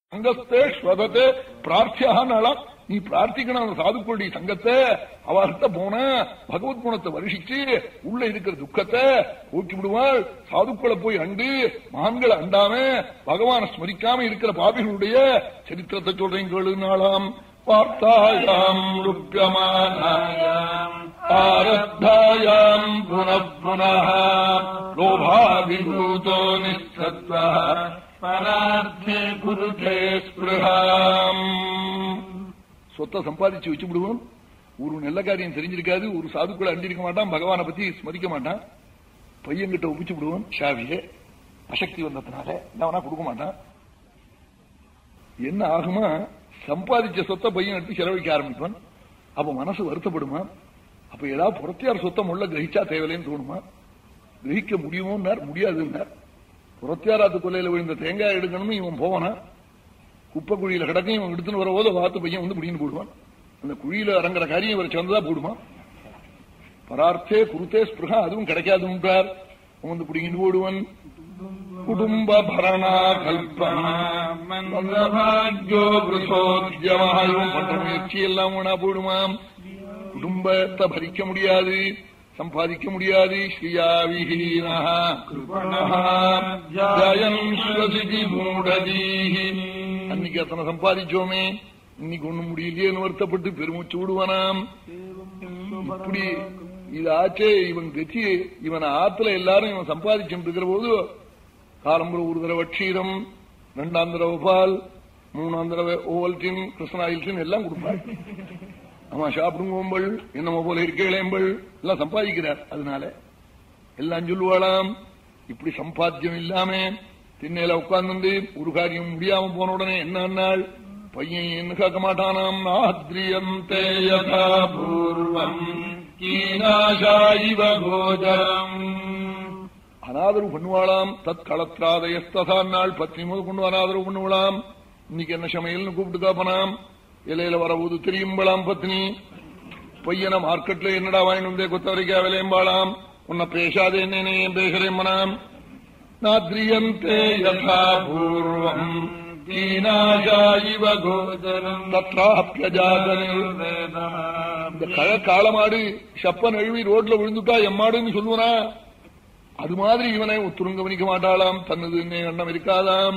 சங்கஸ்தே ஸ்வதத்தை பிரார்த்தியானாலா நீ பிரார்த்திக்கணும் அந்த சாதுக்களுடைய சங்கத்தை அவர்கிட்ட போன பகவத் குணத்தை வருஷிச்சு உள்ள இருக்கிற துக்கத்தை போக்கி விடுவாள் சாதுக்களை போய் அண்டு மகான்களை அண்டாம பகவானை ஸ்மரிக்காம இருக்கிற பாபிகளுடைய சரித்திரத்தை சொல்றேன் கேளுனாலாம் வார்த்தாயாம் ருப்பியமானாயாம் ஆரத்தாயாம் புனః புனः லோபாபிபூதோ நிஸ்ஸத்வா பரார்த்தே குருதே ஸ்பிருஹாம் சொத்தை சம்பாதிச்சு வச்சு விடுவோம் ஒரு நல்ல காரியம் தெரிஞ்சிருக்காது ஒரு சாதுக்குள்ள அண்டிருக்க மாட்டான் பகவானை பத்தி ஸ்மரிக்க மாட்டான் பையன்கிட்ட ஒப்பிச்சு விடுவோம் ஷாவிய அசக்தி வந்ததுனால அவனா கொடுக்க மாட்டான் என்ன ஆகுமா சம்பாதிச்ச சொத்தை பையன் எடுத்து செலவழிக்க ஆரம்பிப்பான் அப்ப மனசு வருத்தப்படுமா அப்ப ஏதாவது புறத்தியார் சொத்தை முள்ள கிரகிச்சா தேவையில்லைன்னு தோணுமா கிரகிக்க முடியுமோன்னார் முடியாதுன்னார் புறத்தியாராத்து கொள்ளையில விழுந்த தேங்காய் எடுக்கணும்னு இவன் போவானா குப்பை குழியில கிடக்கும் இவன் எடுத்துன்னு வர போது வாத்து பையன் வந்து பிடின்னு போடுவான் அந்த குழியில இறங்குற காரியம் இவரை சேர்ந்ததா போடுமா பரார்த்தே குருத்தே ஸ்பிருகா அதுவும் கிடைக்காதுன்றார் அவன் வந்து பிடிங்கிட்டு போடுவன் குடும்ப பரணா கல்பனா மந்தபாக்யோ புருஷோத்யமாயும் பண்ற முயற்சி எல்லாம் வேணா போடுமாம் குடும்பத்தை பறிக்க முடியாது சம்பாதிக்க முடியாது ஸ்ரீயாவிஹீனா ஜயம் ஸ்வசிதி மூடதீஹி அன்னைக்கு அத்தனை சம்பாதிச்சோமே இன்னைக்கு ஒண்ணும் முடியலையேன்னு வருத்தப்பட்டு பெருமூச்சு விடுவானாம் இப்படி இது ஆச்சே இவன் கட்சி இவன் ஆத்துல எல்லாரும் இவன் சம்பாதிச்சுட்டு இருக்கிற போது காலம்புற ஒரு தடவை க்ஷீரம் ரெண்டாம் தடவை பால் மூணாம் தடவை ஓவல்டின் கிருஷ்ணாயில்டின் எல்லாம் கொடுப்பார் ஆமா சாப்பிடுங்கோம்பள் என்னமோ போல இருக்கேளேம்பள் எல்லாம் சம்பாதிக்கிறார் அதனால எல்லாம் சொல்லுவாளாம் இப்படி சம்பாத்தியம் இல்லாம திண்ணையில உட்கார்ந்து ஒரு காரியம் முடியாம போன உடனே என்ன நாள் பையன் என்ன கேட்க மாட்டானாம் நாத்ரியந்தே யதா பூர்வம் கீனாசாயிவ கோஜரம் அனாதரவு பண்ணுவாளாம் தத் களத்ராதயஸ்தான் நாள் பத்னி முதல் கொண்டு அனாதரவு பண்ணுவாளாம் இன்னைக்கு என்ன சமையல்னு கூப்பிட்டு காப்பனாம் இலையில வரபோது தெரியும்பளாம் பத்னி பையனை மார்க்கெட்ல என்னடா வாங்கிட்டு வந்தே கொத்தவரைக்கா விளையம்பாளாம் உன்னை பேசாதே என்ன ஏன் பேசுறேன் மனாம் நாத்ரியந்தே யதா பூர்வம் கீனாஜாயிவ கோதரம் தத்ராப்யஜாதனில் இந்த கழ காளமாடு சப்ப நழுவி ரோட்ல விழுந்துட்டா எம்மாடுன்னு சொல்லுவனா அது மாதிரி இவனை ஒத்துரும் கவனிக்க மாட்டாளாம் தன்னது எண்ணம் இருக்காதாம்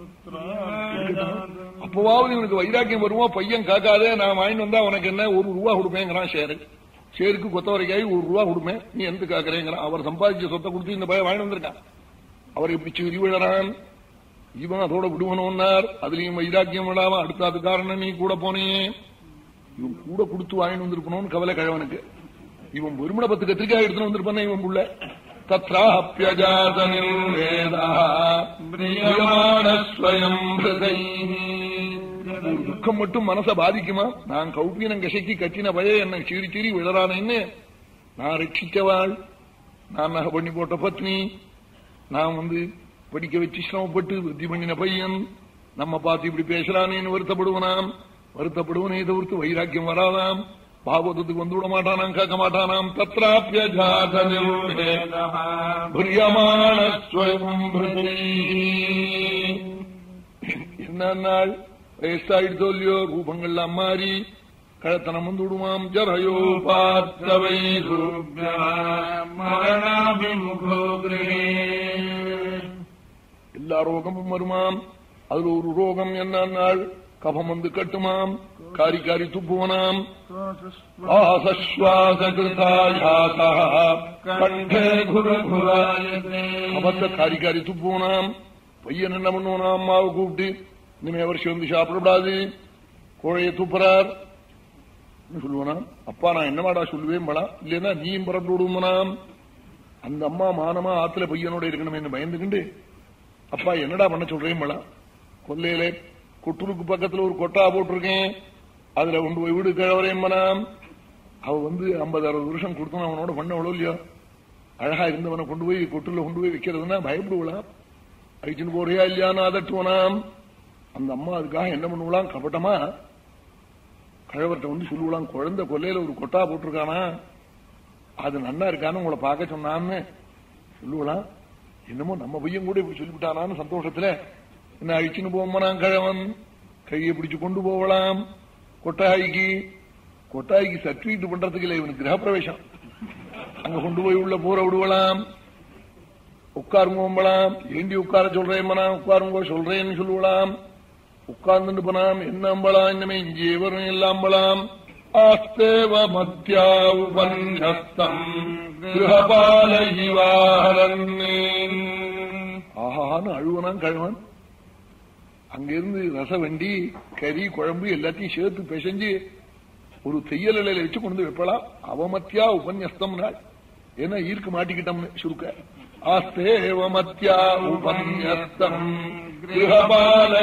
அப்பவாவது இவனுக்கு வைராக்கியம் வருமோ பையன் காக்காதே நான் வாங்கிட்டு வந்தா உனக்கு என்ன ஒரு ரூபா கொடுப்பேங்கிறான் ஷேரு ஷேருக்கு கொத்தவரைக்காய் ஒரு ரூபா கொடுப்பேன் நீ எந்த காக்குறேங்கிறான் அவர் சம்பாதிச்ச சொத்தை கொடுத்து இந்த பையன் வாங்கிட்டு வந்திருக்கான் அவர் இப்படி சிரி விழறான் இவன் அதோட விடுவனோன்னார் அதுலயும் வைராக்கியம் விடாம அடுத்த அது காரணம் நீ கூட போனே இவன் கூட கொடுத்து வாங்கிட்டு வந்திருக்கணும்னு கவலை கழவனுக்கு இவன் வெறுமனை பத்து கத்திரிக்காய் எடுத்துன்னு வந்திருப்பானே இவன் புள்ள ஒரு துக்கம் மட்டும் மனசை பாதிக்குமா நான் கௌபீனம் கசக்கி கட்டின பய என்னை சீறி சீறி விழறானேன்னு நான் ரட்சிச்சவாள் நான் நகை பண்ணி போட்ட பத்னி நான் வந்து படிக்க வச்சு சிரமப்பட்டு விருத்தி பண்ணின பையன் நம்ம பார்த்து இப்படி பேசுறானேன்னு வருத்தப்படுவனாம் வருத்தப்படுவனே தவிர்த்து வைராக்கியம் வராதாம் பாகவதத்துக்கு வந்து விட மாட்டானாம் கேட்க மாட்டானாம் என்ன நாள் வயசாயிடுதோ இல்லையோ ரூபங்கள்லாம் மாறி கழத்தனம் வந்து விடுமாம் ஜரயோ பார்த்தவை எல்லா ரோகமும் வருமாம் அதுல ஒரு ரோகம் என்ன நாள் கபம் வந்து கட்டுமாம் காரி காரி துப்புவனாம் கபத்தை காரி காரி துப்புவனாம் பையன் என்ன பண்ணுவானாம் அம்மாவை கூப்பிட்டு இனிமே வருஷம் வந்து சாப்பிடக்கூடாது கோழைய துப்புறார் சொல்லுவனாம் அப்பா நான் என்னமாடா சொல்லுவேன் படா இல்லைன்னா நீயும் பரப்பு விடுவனாம் அந்த அம்மா மானமா ஆத்துல பையனோட இருக்கணும் பயந்துக்கிண்டு அப்பா என்னடா பண்ண சொல்றேன் படா கொல்லையில கொட்டுருக்கு பக்கத்துல ஒரு கொட்டா போட்டிருக்கேன் அதுல கொண்டு போய் வீடு கிழவரையும் மனாம் அவ வந்து ஐம்பது அறுபது வருஷம் கொடுத்தோம் அவனோட பண்ண அவ்வளோ இல்லையோ அழகா இருந்தவனை கொண்டு போய் கொட்டுல கொண்டு போய் வைக்கிறதுனா பயப்படுவலாம் அழிச்சுன்னு போறியா இல்லையான்னு அதட்டுவனாம் அந்த அம்மா அதுக்காக என்ன பண்ணுவலாம் கபட்டமா கழவர்கிட்ட வந்து சொல்லுவலாம் குழந்தை கொல்லையில ஒரு கொட்டா போட்டிருக்கானா அது நன்னா இருக்கான்னு உங்களை பார்க்க சொன்னான்னு சொல்லுவலாம் என்னமோ நம்ம பையன் கூட இப்படி சொல்லிவிட்டானான்னு சந்தோஷத்துல என்ன அழிச்சுன்னு போமனாம் கிழவன் கையை பிடிச்சு கொண்டு போகலாம் கொட்டாய்க்கு கொட்டாய்க்கு சர்டிபிகேட் பண்றதுக்கு இல்லை இவனுக்கு கிரகப்பிரவேசம் அங்க கொண்டு போய் உள்ள போற விடுவலாம் உட்காருங்கோம்பலாம் ஏண்டி உட்கார சொல்றேன் உட்காருங்கோ சொல்றேன்னு சொல்லுவலாம் உட்கார்ந்துட்டு போனாம் என்ன அம்பலாம் இன்னமே இங்கே வரும் எல்லாம் அம்பலாம் ஆஸ்தேவ மத்தியா உபன்யஸ்தம் ஆஹான்னு அழுவனாம் கழுவன் அங்கிருந்து ரச வண்டி கறி குழம்பு எல்லாத்தையும் சேர்த்து பிசைஞ்சு ஒரு தையல் இலையில வச்சு கொண்டு வைப்பலாம் அவமத்தியா உபன்யஸ்தம் நாள் ஏன்னா ஈர்க்கு மாட்டிக்கிட்டோம்னு சுருக்க ஆஸ்தேவமத்தியா உபன்யஸ்தம் கிரகபால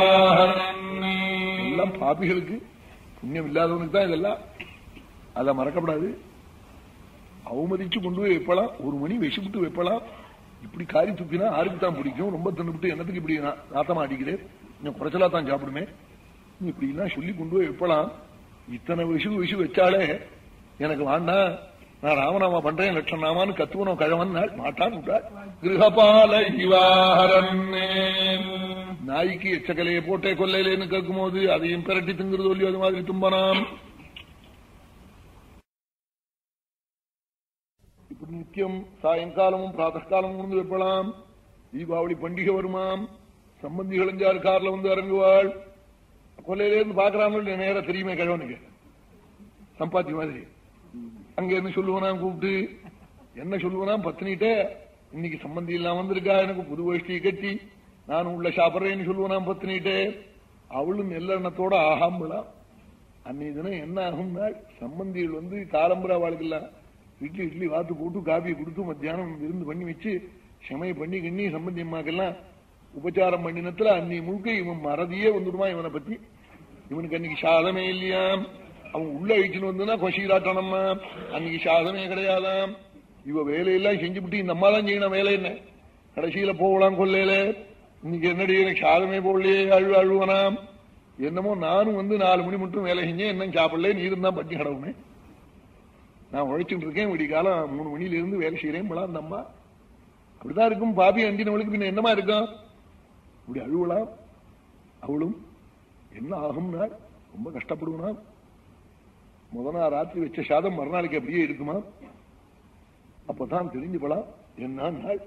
எல்லாம் பாப்பிகளுக்கு புண்ணியம் இல்லாதவனுக்கு தான் இதெல்லாம் அதை மறக்கப்படாது அவமதிச்சு கொண்டு போய் வைப்பலாம் ஒரு மணி வச்சுவிட்டு வைப்பலாம் இப்படி காரி துப்பினா ஆருக்கு தான் பிடிக்கும் ரொம்ப தின்னுபிட்டு என்னத்துக்கு இப்படி நா- நாத்தமா அடிக்கிறேன் இன்னும் குறைச்சலா தான் சாப்பிடுமே நீ இப்படி எல்லாம் சொல்லி கொண்டு போய் வைப்பலாம் இத்தனை விஷு விஷு வச்சாலே எனக்கு வேண்டாம் நான் ராமநாமா பண்றேன் லட்சநாமான்னு கத்துவனும் கழவன் நாள் மாட்டான் விட்டாள் கிரகபால இவாரன்னே நாய்க்கு எச்சக்கலையை போட்டே கொல்லையிலேன்னு கேட்கும் போது அதையும் பிரட்டி திங்கிறது சொல்லி அது மாதிரி தும்பனாம் இப்படி நித்தியம் சாயங்காலமும் பிராத்தகாலமும் இருந்து வைப்பலாம் தீபாவளி பண்டிகை வருமாம் சம்பந்திகள் அஞ்சாறு கார்ல வந்து இறங்குவாள் கொல்லையில இருந்து பாக்குறாங்க நேரா தெரியுமே கிழவனுக்கு சம்பாத்தி மாதிரி அங்க இருந்து சொல்லுவனாம் கூப்பிட்டு என்ன சொல்லுவனாம் பத்தினிட்ட இன்னைக்கு சம்பந்தி இல்லாம வந்திருக்கா எனக்கு புது வேஷ்டியை கட்டி நான் உள்ள சாப்பிடுறேன்னு சொல்லுவனாம் பத்தினிட்டே அவளும் நெல்லெண்ணத்தோட ஆகாம்பலாம் அன்னைக்கு தினம் என்ன ஆகும்னா சம்பந்திகள் வந்து காலம்புரா வாழ்க்கலாம் இட்லி இட்லி வாத்து போட்டு காபியை கொடுத்து மத்தியானம் விருந்து பண்ணி வச்சு சமைய பண்ணி கிண்ணி சம்பந்தி அம்மாக்கெல்லாம் உபச்சாரம் பண்ணினத்துல அன்னி முழுக்க இவன் மறதியே வந்துடுமா இவனை பத்தி இவனுக்கு அன்னைக்கு சாதமே இல்லையாம் அவன் உள்ள அழிச்சுன்னு வந்துன்னா கொசீராட்டணம்மா அன்னைக்கு சாதமே கிடையாதாம் இவ வேலையெல்லாம் செஞ்சுவிட்டு இந்த அம்மா தான் செய்யணும் வேலை என்ன கடைசியில போகலாம் கொல்லையில இன்னைக்கு என்னடி எனக்கு சாதமே போடலையே அழு அழுவனாம் என்னமோ நானும் வந்து நாலு மணி மட்டும் வேலை செஞ்சேன் என்ன சாப்பிடல நீ இருந்தா பட்டி கடவுனே நான் உழைச்சிட்டு இருக்கேன் விடி காலம் மூணு மணில இருந்து வேலை செய்யறேன் பலாம் அந்த அம்மா அப்படிதான் இருக்கும் பாபி அண்டினவளுக்கு பின்ன என்னமா இருக்கும் இப்படி அழுவலாம் அவளும் என்ன ஆகும்னா ரொம்ப கஷ்டப்படுவனா முத நாள் ராத்திரி வச்ச சாதம் மறுநாளைக்கு அப்படியே இருக்குமா அப்பதான் தெரிஞ்சு போலாம் என்ன நாள்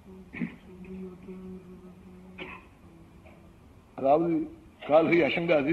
அதாவது கால்கை அசங்காது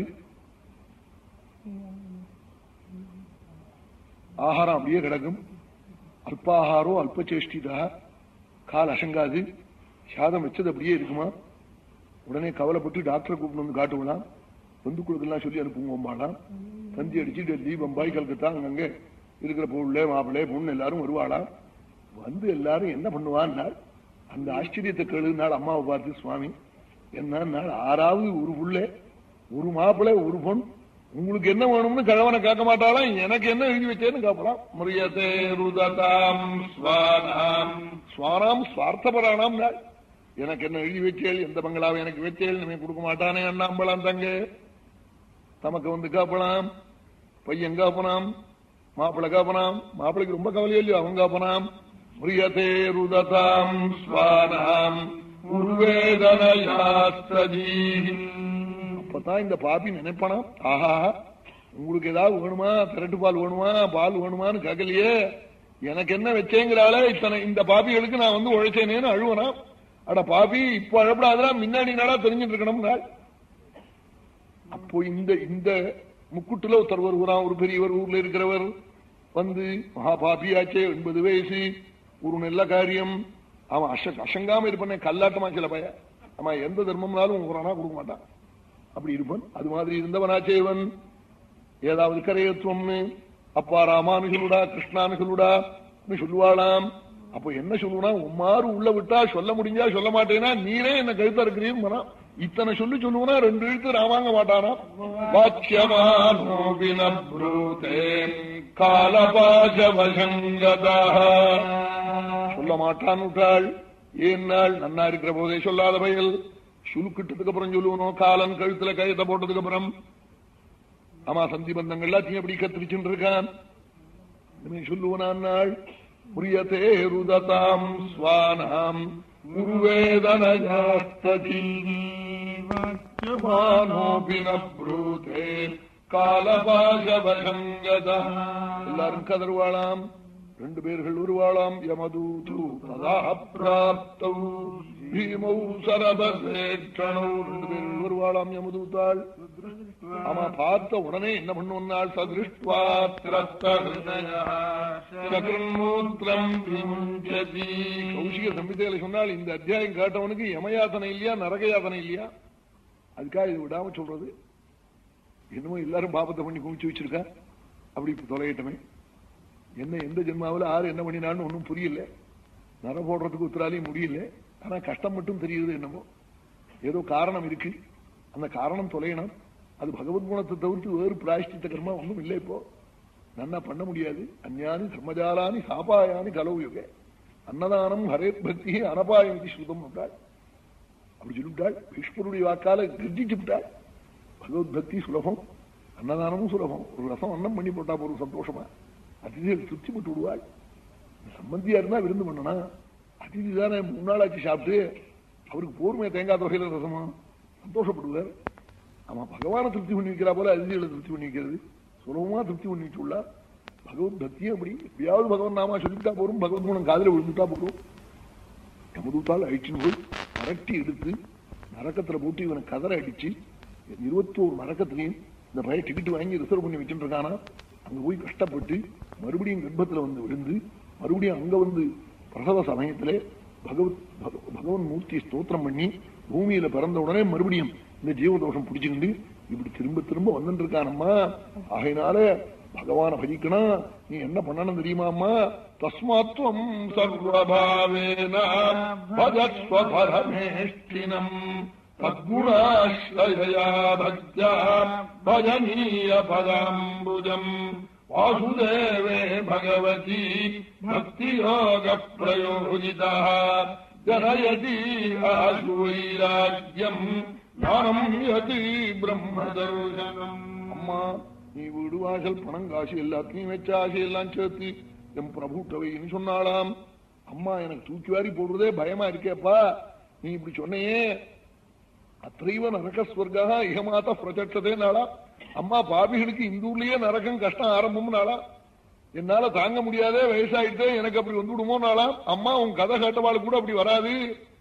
ஆகாரம் அப்படியே கிடக்கும் அல்பாகாரோ அல்பச்சேஷ்டிதா கால் அசங்காது சாதம் வச்சது அப்படியே இருக்குமா உடனே கவலைப்பட்டு டாக்டரை கூப்பிட்டு வந்து காட்டுவலாம் பந்துக்குழுக்கெல்லாம் சொல்லி அனுப்புவோம்பாளாம் தந்தி அடிச்சு டெல்லி பம்பாய் கல்கத்தா அங்கங்க இருக்கிற பொருளே மாப்பிள்ளை பொண்ணு எல்லாரும் வருவாளாம் வந்து எல்லாரும் என்ன பண்ணுவான்னாள் அந்த ஆச்சரியத்தை கேளுனாள் அம்மாவை பார்த்து சுவாமி என்ன ஆறாவது ஒரு புள்ள ஒரு மாப்பிள்ளை ஒரு பொன் உங்களுக்கு என்ன வேணும்னு கழவனை கேட்க மாட்டாளாம் எனக்கு என்ன எழுதி வச்சேன்னு கேட்கலாம் முரியத்தே ருததாம் ஸ்வானாம் ஸ்வானாம் சுவார்த்தபராணாம் நாள் எனக்கு என்ன எழுதி வச்சேள் எந்த பங்களாவை எனக்கு வச்சேள் நீ கொடுக்க மாட்டானே அண்ணாம்பலாம் தங்க தமக்கு வந்து காப்பலாம் பையன் காப்பனாம் மாப்பிள்ளை காப்பனாம் மாப்பிள்ளைக்கு ரொம்ப கவலையோ இல்லையோ அவன் காப்பனாம் முரியத்தே ருததாம் ஸ்வானாம் உருவேதனயாஸ்தஜீ அப்பதான் இந்த பாப்பி நினைப்பானாம் ஆஹா உங்களுக்கு ஏதாவது வேணுமா திரட்டு பால் வேணுமா பால் வேணுமான்னு கேட்கலையே எனக்கு என்ன வச்சேங்கிறாளே இத்தனை இந்த பாப்பிகளுக்கு நான் வந்து உழைச்சேனேன்னு அழுவனா அட பாப்பி இப்ப அழப்படாதா முன்னாடி நாளா தெரிஞ்சுட்டு இருக்கணும் அப்போ இந்த இந்த முக்குட்டுல ஒருத்தர் வருகிறான் ஒரு பெரியவர் ஊர்ல இருக்கிறவர் வந்து மகா பாப்பியாச்சே எண்பது வயசு ஒரு நல்ல காரியம் அவன் அச அசங்காம இருப்பானே கல்லாட்டமா சில பய அவன் எந்த தர்மம்னாலும் ஒரு அணா கொடுக்க மாட்டான் அப்படி இருப்பான் அது மாதிரி இருந்தவனாச்சேவன் ஏதாவது கரையத்துவம்னு அப்பா ராமானு சொல்லுடா கிருஷ்ணான்னு சொல்லுடா சொல்லுவாளாம் அப்ப என்ன சொல்லுவனா உம்மாறு உள்ள விட்டா சொல்ல முடிஞ்சா சொல்ல மாட்டேனா நீரே என்ன கழுத்தா இருக்கிறீன்னு இத்தனை சொல்லி சொல்லுவனா ரெண்டு எழுத்து ராமாங்க மாட்டானா வாக்கியமானோபினே காலபாஜவசங்கதா சொல்ல மாட்டான் விட்டாள் ஏன் நாள் நன்னா இருக்கிற போதே சொல்லாத பயல் சுலுக்கிட்டதுக்கு அப்புறம் சொல்லுவனும் காலன் கழுத்துல கயத்தை போட்டதுக்கு அப்புறம் ஆமா சந்தி பந்தங்கள் எல்லாத்தையும் எப்படி கத்திரிச்சுட்டு இருக்கான் இனிமே சொல்லுவனான் நாள் புரியத்தே ருததாம் ஸ்வானாம் உருவேதனஜாஸ்தீ வானோபி நப்ரூதே காலபாசவசம் கதா எல்லாரும் கதர்வாளாம் ரெண்டு பேர்கள் உருவாளாம் யமதூது ததா பிராப்தௌ பீமௌ சரபேட்சணௌ ரெண்டு பேர்கள் உருவாளாம் யமதூத்தாள் ஆமா பார்த்த உடனே என்ன பண்ணுவனாள் சதுருஷ்வாத்திரம் கௌசிக சம்பிதையில சொன்னால் இந்த அத்தியாயம் கேட்டவனுக்கு யமயாதனை இல்லையா நரகயாதனை இல்லையா அதுக்காக இது விடாம சொல்றது என்னமோ எல்லாரும் பாபத்தை பண்ணி குமிச்சு வச்சிருக்கா அப்படி தொலையிட்டமே என்ன எந்த ஜென்மாவில் ஆறு என்ன பண்ணினான்னு ஒன்றும் புரியல நர போடுறதுக்கு உத்தராலையும் முடியல ஆனா கஷ்டம் மட்டும் தெரியுது என்னமோ ஏதோ காரணம் இருக்கு அந்த காரணம் தொலையணும் அது பகவத் குணத்தை தவிர்த்து வேறு பிராயஷ்டித்த கர்மா ஒன்றும் இல்லை இப்போ நன்னா பண்ண முடியாது அஞ்ஞானி சம்மஜாலானி சாப்பாயானி கலவுயுக அன்னதானம் ஹரேத் பக்தி அனபாயம் இது ஸ்ருதம் விட்டாள் அப்படி சொல்லிவிட்டாள் பீஷ்மருடைய வாக்கால கிர்ஜிச்சு விட்டாள் பகவத் பக்தி சுலபம் அன்னதானமும் சுலபம் ஒரு ரசம் அன்னம் பண்ணி போட்டா போறோம் சந்தோஷமா அதிதிகள் திருப்தி போட்டு விடுவாள் சம்பந்தியா இருந்தா விருந்து பண்ணனா அதிதி தானே மூணு நாள் ஆச்சு சாப்பிட்டு அவருக்கு போர்மைய தேங்காய் தொகையில ரசமா சந்தோஷப்படுவார் ஆமா பகவான திருப்தி பண்ணி வைக்கிறா போல அதிதிகளை திருப்தி பண்ணி வைக்கிறது சுலபமா திருப்தி பண்ணி வச்சுள்ளா பகவத் பக்தியும் அப்படி எப்படியாவது பகவன் நாமா சொல்லிட்டா போறோம் பகவத் குணம் காதல விழுந்துட்டா போறோம் கமதூத்தால் அழிச்சுன்னு போய் அரட்டி எடுத்து நரக்கத்துல போட்டு இவனை கதற அடிச்சு இருபத்தோரு நரக்கத்திலையும் இந்த பையன் டிக்கெட் வாங்கி ரிசர்வ் பண்ணி வச்சுட்டு இருக்கானா அங்க போய் கஷ்டப்பட்டு மறுபடியும் கர்ப்பத்துல வந்து விழுந்து மறுபடியும் அங்க வந்து பிரசவ சமயத்திலே பகவத் பக- பகவன் மூர்த்தி ஸ்தோத்திரம் பண்ணி பூமியில பிறந்த உடனே மறுபடியும் இந்த ஜீவதோஷம் பிடிச்சுக்கிண்டு இப்படி திரும்ப திரும்ப வந்துட்டு இருக்கானம்மா ஆகையினால பகவான பஜிக்கணும் நீ என்ன பண்ணணும் தெரியுமாம்மா தஸ்மாத்வம் சர்வபாவேன பஜஸ்வ பரமேஷ்டினம் தத்குணாஸ்ரயா பக்தியா பஜனீய பதாம்புஜம் வாசுதேவே பகவதி பக்தி யோக பிரயோஜிதா ஜனயதி ஆசு வைராக்கியம் ஞானம் யதி பிரம்மதர்சனம் அம்மா நீ வீடு வாசல் பணம் காசு எல்லாத்தையும் வச்ச ஆசை எல்லாம் சேர்த்து என் பிரபுட்டவைன்னு சொன்னாலாம் அம்மா எனக்கு தூக்கி வாரி போடுறதே பயமா இருக்கேப்பா நீ இப்படி சொன்னையே அத்தைவ நரகஸ்வர்கா இகமாத்த பிரச்சட்டதே நாளா அம்மா பாபிகளுக்கு இந்த ஊர்லயே நரகம் கஷ்டம் ஆரம்பம் நாளா என்னால தாங்க முடியாதே வயசாயிட்டு எனக்கு அப்படி வந்து விடுமோ நாளா அம்மா உன் கதை கேட்டவாள் கூட அப்படி வராது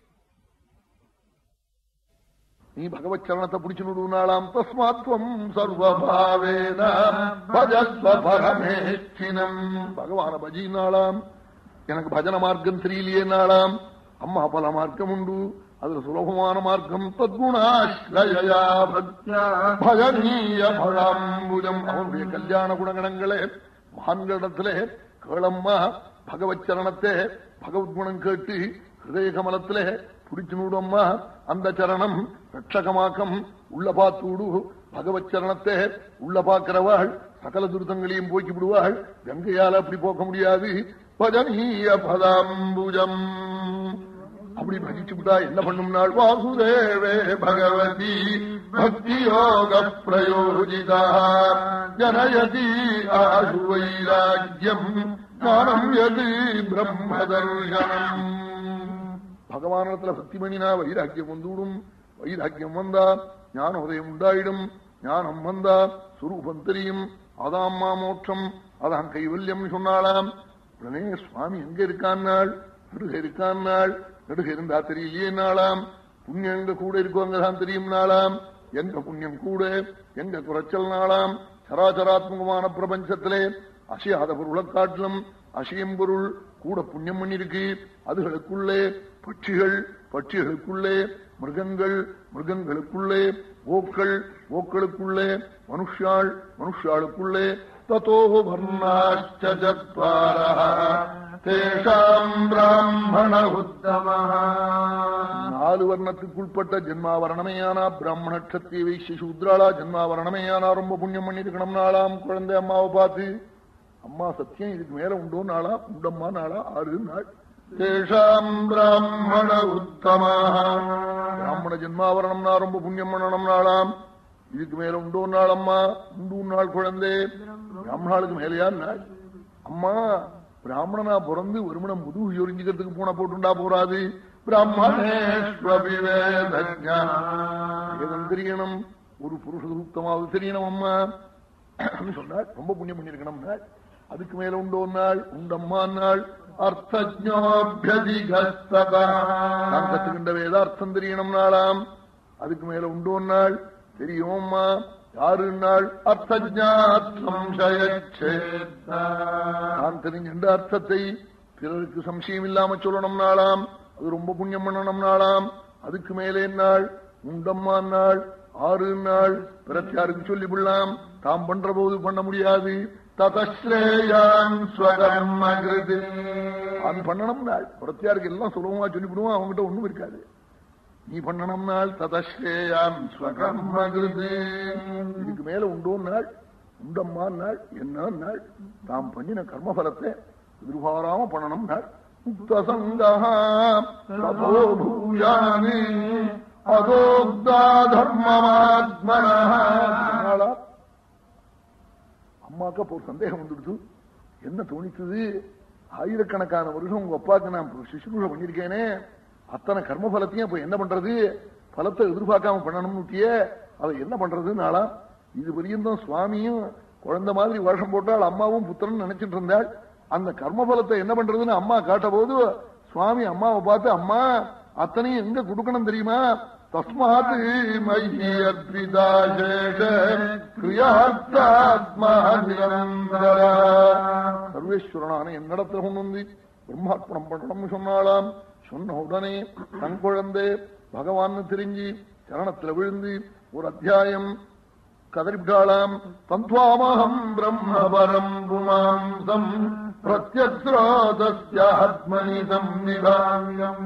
நீ பகவத் சரணத்தை பிடிச்சு விடுனாலாம் தஸ்மாத்வம் சர்வபாவேன பஜஸ்வ பரமேஷ்டினம் பகவான பஜினாலாம் எனக்கு பஜன மார்க்கம் தெரியலையே நாளாம் அம்மா பல மார்க்கம் உண்டு அதுல சுலபமான மார்க்கம் தத்குணாஸ்ரயா பக்தியா பஜனீய பழாம்புஜம் அவனுடைய கல்யாண குணகணங்களே மகான்களிடத்திலே கேளம்மா பகவத் சரணத்தை பகவத் குணம் கேட்டு ஹிருதய கமலத்திலே பிடிச்சு நூடம்மா அந்த சரணம் ரட்சகமாக்கம் உள்ள பார்த்துடு பகவத் சரணத்தை உள்ள பார்க்கிறவாள் சகல துரிதங்களையும் போக்கி விடுவாள் கங்கையால அப்படி போக்க முடியாது பஜனீய பதாம்புஜம் அப்படி பஜிச்சு விட்டா என்ன பண்ணும் நாள் வாசுதேவே பகவதி பக்தி யோக பிரயோஜிதா ஜனயதி ஆசு வைராக்கியம் ஞானம் எது பிரம்மதர்சனம் பகவானத்துல பக்தி பண்ணினா வைராக்கியம் வந்துவிடும் வைராக்கியம் வந்தா ஞான உதயம் உண்டாயிடும் ஞானம் வந்தா சுரூபம் தெரியும் அதாம்மா மோட்சம் அதான் கைவல்யம் சொன்னாலாம் உடனே சுவாமி எங்க இருக்கான்னாள் நடுக இருக்கான்னாள் நடுக இருந்தா தெரியலையே நாளாம் புண்ணியம் எங்க கூட இருக்கோ அங்கதான் தெரியும் நாளாம் எங்க புண்ணியம் கூட எங்க குறைச்சல் நாளாம் சராசராத்மகமான பிரபஞ்சத்திலே அசையாத பொருளை காட்டிலும் அசையும் பொருள் கூட புண்ணியம் பண்ணிருக்கு அதுகளுக்குள்ளே பட்சிகள் பட்சிகளுக்குள்ளே மிருகங்கள் மிருகங்களுக்குள்ளே ஓக்கள் ஓக்களுக்குள்ளே மனுஷாள் மனுஷாளுக்குள்ளே ததோ வர்ணாச்சத்வாரம் பிராமண உத்தம நாலு வர்ணத்துக்குள்பட்ட ஜென்மாவரணமையானா பிராமண கத்திய வைசிய சூத்ராளா ஜென்மாவரணமையானா ரொம்ப புண்ணியம் பண்ணிருக்கணும் நாளாம் குழந்தை அம்மாவை பார்த்து அம்மா சத்தியம் இதுக்கு மேல உண்டோ நாளா உண்டம்மா நாளா ஆறு நாள் தேஷாம் பிராமண உத்தமா பிராமண ஜென்மாவரணம்னா ரொம்ப புண்ணியம் பண்ணணும் நாளாம் இதுக்கு மேல உண்டோ நாள் அம்மா உண்டு நாள் குழந்தை பிராமணாளுக்கு மேலையா நாள் அம்மா பிராமணனா பிறந்து ஒருமணம் முதுகு எரிஞ்சுக்கிறதுக்கு பூனை போட்டுண்டா போறாது வேதம் தெரியணும் ஒரு புருஷ சூக்தமாவது தெரியணும் அம்மா சொன்னாள் ரொம்ப புண்ணியம் பண்ணிருக்கணும் அதுக்கு மேல உண்டோ நாள் உண்டம்மா நாள் நான் கத்துக்கின்ற வேதார்த்தம் தெரியணும் நாளாம் அதுக்கு மேல உண்டோ நாள் தெரியும்மா யாரு நாள் நான் தெரிஞ்சின்ற அர்த்தத்தை பிறருக்கு சம்சயம் இல்லாம சொல்லணும் நாளாம் அது ரொம்ப புண்ணியம் பண்ணணும் நாளாம் அதுக்கு மேலே நாள் உண்டம்மா நாள் ஆறு நாள் பிரத்தியாருக்கு சொல்லி விடலாம் தாம் பண்ற போது பண்ண முடியாது ததஸ்ரேயான் பண்ணணும் நாள் பிரத்தியாருக்கு எல்லாம் சுலபமா சொல்லிவிடுவோம் அவங்ககிட்ட ஒண்ணும் இருக்காது நீ பண்ணணும் நாள் ததஸ்ரேயான் இதுக்கு மேல உண்டோ நாள் உண்டம்மா நாள் என்ன நாள் தாம் பண்ணின கர்மபலத்தை எதிர்பாராம பண்ணணும் நாள் முக்தசங்கூயானி அதோக்தா தர்மமாத்மன அம்மாக்கு அப்போ ஒரு சந்தேகம் வந்துடுச்சு என்ன தோணிச்சது ஆயிரக்கணக்கான வருஷம் உங்க அப்பாக்கு நான் சிசுரூஷ பண்ணிருக்கேனே அத்தனை கர்ம பலத்தையும் இப்ப என்ன பண்றது பலத்தை எதிர்பார்க்காம பண்ணணும்னுட்டிய அதை என்ன பண்றது நாளா இது பரியந்தம் சுவாமியும் குழந்தை மாதிரி வருஷம் போட்டால் அம்மாவும் புத்திரன் நினைச்சிட்டு இருந்தாள் அந்த கர்ம பலத்தை என்ன பண்றதுன்னு அம்மா காட்ட போது சுவாமி அம்மாவை பார்த்து அம்மா அத்தனையும் எங்க கொடுக்கணும் தெரியுமா தஸ்மாத் சர்வேஸ்வரனான என்னிடத்துல கொண்டு வந்து பிரம்மார்ப்பணம் பண்ணணும்னு சொன்னாலாம் சொன்ன உடனே தன் குழந்தை பகவான் தெரிஞ்சு சரணத்துல விழுந்து ஒரு அத்தியாயம் கதறிவிட்டாளாம் தந்த்வாமகம் பிரம்மபரம் புமாம்சம் பிரத்யத்ரோதஸ்யாத்மனி சம்நிதாமியம்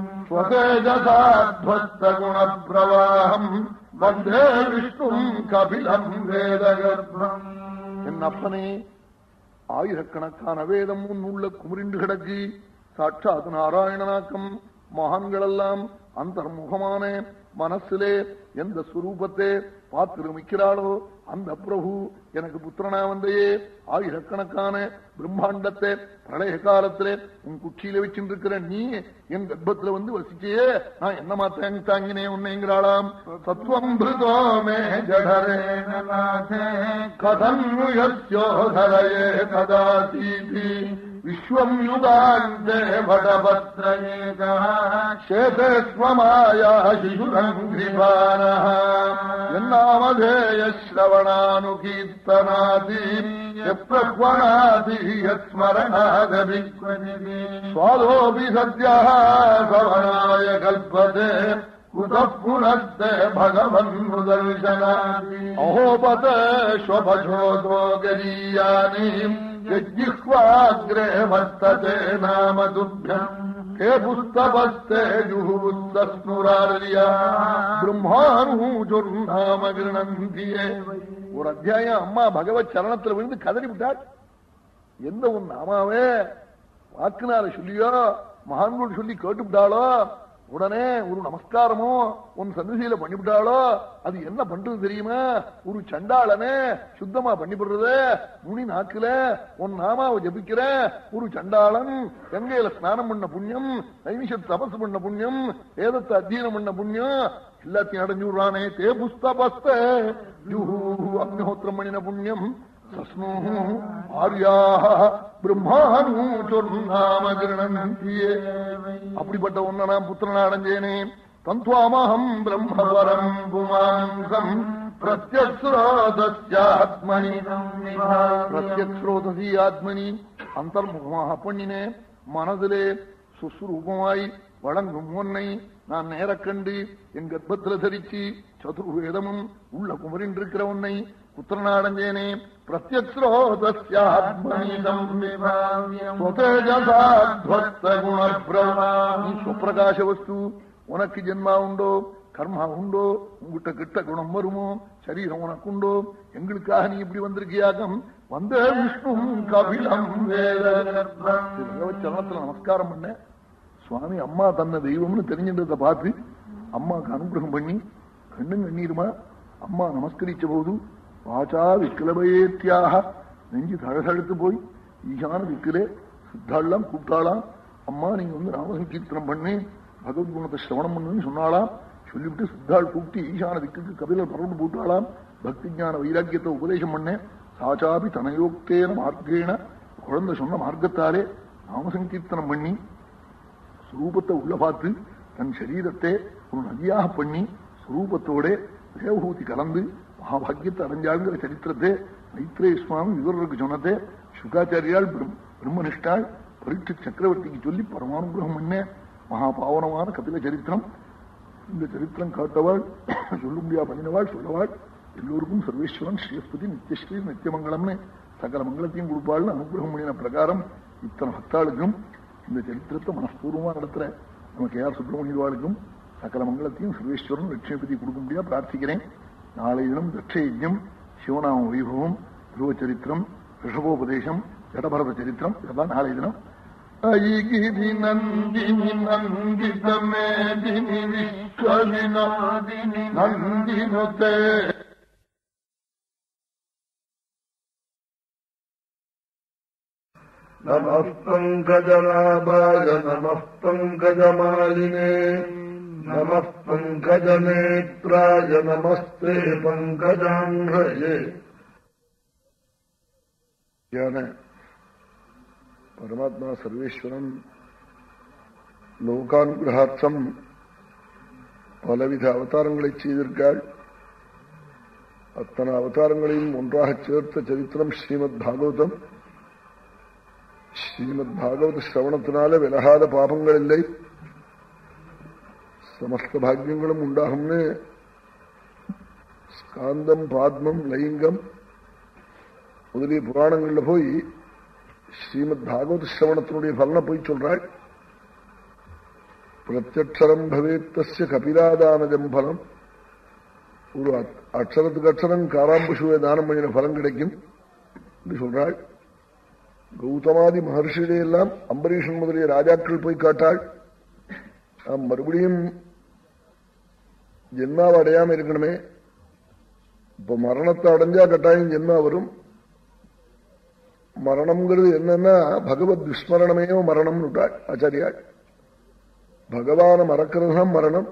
ஸ்வதேஜசாத்வஸ்தகுணப்பிரவாகம் வந்தே விஷ்ணும் கபிலம் வேதகர்ப்பம் என் அப்பனே ஆயிரக்கணக்கான வேதம் உள்ள குமரிண்டு கிடக்கு சாட்சாத் நாராயணனாக்கம் மகான்களெல்லாம் அந்தர்முகமான மனசிலே எந்த ஸ்வரூபத்தை பார்த்திருமிக்கிறாளோ அந்த பிரபு எனக்கு புத்திரனா வந்தையே ஆயிரக்கணக்கான பிரம்மாண்டத்தை பிரளய காலத்திலே உன் குச்சியில வச்சுருக்கிற நீ என் கர்ப்பத்துல வந்து வசிச்சே நான் என்ன மாத்தாங்க தாங்கினே உன்னைங்கிறாளாம் சத்வம் மே ஜடரே கதம் யோதரையே கதாசீதி விஸ்வம் யுகாந்தே வடபத்ரேகேதே ஸ்வமாயா சிசுரங்கிரிபான என்னாமதேய ஸ்ரவணானுகீர்த்தனாதி பிரஹ்வணாதி யஸ்மரணாதபி சுவாதோபி சத்யா சவனாய கல்பதே कुतः पुनस्ते भगवन्मुदर्शनानि अहोपत श्वभजोदो गरीयानीम् यज्जिह्वाग्रे वर्तते नाम तुभ्यम् हे पुस्तपस्ते जुहुस्तस्नुरार्या பிரம்மானூஜொர்நாம கிருணந்தியே ஒரு அத்தியாயம் அம்மா பகவத் சரணத்துல விழுந்து கதறி விட்டாள் எந்த உன் நாமாவே வாக்குனால சொல்லியோ மகான்கள் சொல்லி கேட்டுவிட்டாளோ உடனே ஒரு நமஸ்காரமோ உன் சன்னதியில பண்ணிவிட்டாளோ அது என்ன பண்றது தெரியுமா ஒரு சண்டாளனே சுத்தமா பண்ணிவிடுறது முனி நாக்குல உன் நாமாவை ஜபிக்கிற ஒரு சண்டாளன் கங்கையில ஸ்நானம் பண்ண புண்ணியம் நைமிஷ தபசு பண்ண புண்ணியம் வேதத்தை அத்தியனம் பண்ண புண்ணியம் எல்லாத்தையும் அடைஞ்சு விடுறானே தே புஸ்தபஸ்த அக்னிஹோத்திரம் பண்ணின புண்ணியம் சஸ்னு ஆர்யாக பிரம்மானூச்சொன்னாம கிருணந்தியே அப்படிப்பட்ட ஒன்ன நான் புத்திரன் அடைஞ்சேனே தந்த்வாமகம் பிரம்மபரம் புமாம்சம் பிரத்யஸ்ரோதஸ்யாத்மனி பிரத்யஸ்ரோதசி ஆத்மனி அந்தர்முகமாக பண்ணினே மனதிலே சுஸ்ரூபமாய் வழங்கும் ஒன்னை நான் நேர கண்டு என் கர்ப்பத்தில் தரிச்சு சதுர்வேதமும் உள்ள குமரின் இருக்கிற உன்னை புத்திரனாடஞ்சேனே பிரத்யஸ்ரோதஸ்யாத்மனிதம் வஸ்து உனக்கு ஜென்மா உண்டோ கர்மா உண்டோ உங்ககிட்ட கிட்ட குணம் வருமோ சரீரம் உனக்குண்டோ எங்களுக்காக நீ இப்படி வந்திருக்கியாக்கம் வந்த விஷ்ணு கபிலம் சரணத்துல நமஸ்காரம் பண்ண சுவாமி அம்மா தன்னை தெய்வம்னு தெரிஞ்சின்றத பார்த்து அம்மாக்கு அனுகிரகம் பண்ணி கண்ணும் கண்ணீருமா அம்மா நமஸ்கரிச்ச போது வாச்சா விக்கிலபயேத்தியாக நெஞ்சு தழசழுத்து போய் ஈசான விக்கிலே சித்தாள்லாம் கூப்பிட்டாளாம் அம்மா நீங்க வந்து நாமசங்கீர்த்தனம் பண்ணி பகவத்குணத்தை சிரவணம் பண்ணுன்னு சொன்னாலாம் சொல்லிவிட்டு சித்தாள் கூப்பிட்டு ஈசான திக்குக்கு கபிலர் பரவண்டு போட்டாலாம் பக்தி ஞான வைராக்கியத்தை உபதேசம் பண்ணேன் சாச்சாபி தனயோக்தேன மார்க்கேன குழந்தை சொன்ன மார்க்கத்தாலே நாமசங்கீர்த்தனம் பண்ணி சுரூபத்தை உள்ள பார்த்து தன் சரீரத்தை ஒரு நதியாக பண்ணி சுரூபத்தோட தேவபூதி கலந்து மகாபாகியத்தை அடைஞ்சாளுங்கிற சரித்திரத்தை மைத்ரேய சுவாமி இவருக்கு சொன்னதே சுகாச்சாரியால் பிரம்மனிஷ்டாள் பரீட்ச சக்கரவர்த்திக்கு சொல்லி பரமானுகிரகம் பண்ண மகாபாவனமான கபில சரித்திரம் இந்த சரித்திரம் காட்டவாள் சொல்ல முடியா பண்ணினவாள் சொல்லவாள் எல்லோருக்கும் சர்வேஸ்வரன் ஸ்ரீஸ்பதி நித்தியஸ்ரீ நித்தியமங்கலம்னு சகல மங்களத்தையும் கொடுப்பாள்னு அனுகிரகம் பண்ணின பிரகாரம் இத்தனை பக்தாளுக்கும் இந்த சரித்திரத்தை மனப்பூர்வமா நடத்துற நம்ம கே ஆர் சுப்பிரமணியவாளுக்கும் சகல மங்களத்தையும் சர்வேஸ்வரன் லட்சுமிபதி கொடுக்க முடியா பிரார்த்திக்கிறேன் நாளை தினம் தட்சயஜம் சிவநாம வைபவம் துருவ சரித்திரம் ரிஷபோபதேசம் ஜடபரத சரித்திரம் இதெல்லாம் நாளை தினம் ஐகிரி நந்தினி நந்தித மேதினி விஸ்வவினாதினி நந்தினுதே नमः पङ्कजलाभाय नमः पङ्कजमालिने नमः पङ्कजनेत्राय नमस्ते पङ्कजाङ्घये யான பரமாத்மா சர்வேஸ்வரன் லோகானுகிரகார்த்தம் பலவித அவதாரங்களை செய்திருக்காள் அத்தனை அவதாரங்களையும் ஒன்றாக சேர்த்த சரித்திரம் ஸ்ரீமத் பாகவதம் ஸ்ரீமத் பாகவத சிரவணத்தினால விலகாத பாபங்கள் இல்லை சமஸ்த பாக்கியங்களும் உண்டாகும்னு ஸ்காந்தம் பாத்மம் லைங்கம் முதலிய புராணங்கள்ல போய் ஸ்ரீமத் பாகவத சிரவணத்தினுடைய பலனை போய் சொல்றாள் பிரத்யக்ஷரம் பவேத்தஸ்ய கபிலாதானஜம் பலம் ஒரு அக்ஷரத்துக்கு அக்ஷரம் காராம்புஷுவை தானம் பண்ணின பலம் கிடைக்கும் என்று சொல்றாள் கௌதமாதி மகர்ஷிகளே எல்லாம் அம்பரீஷன் முதலிய ராஜாக்கள் போய் காட்டாள் நாம் மறுபடியும் ஜென்மாவை அடையாம இருக்கணுமே இப்ப மரணத்தை அடைஞ்சா கட்டாயம் ஜென்மா வரும் மரணம்ங்கிறது என்னன்னா பகவத் விஸ்மரணமே மரணம்னு விட்டாள் ஆச்சாரியாள் பகவான மறக்கிறது தான் மரணம்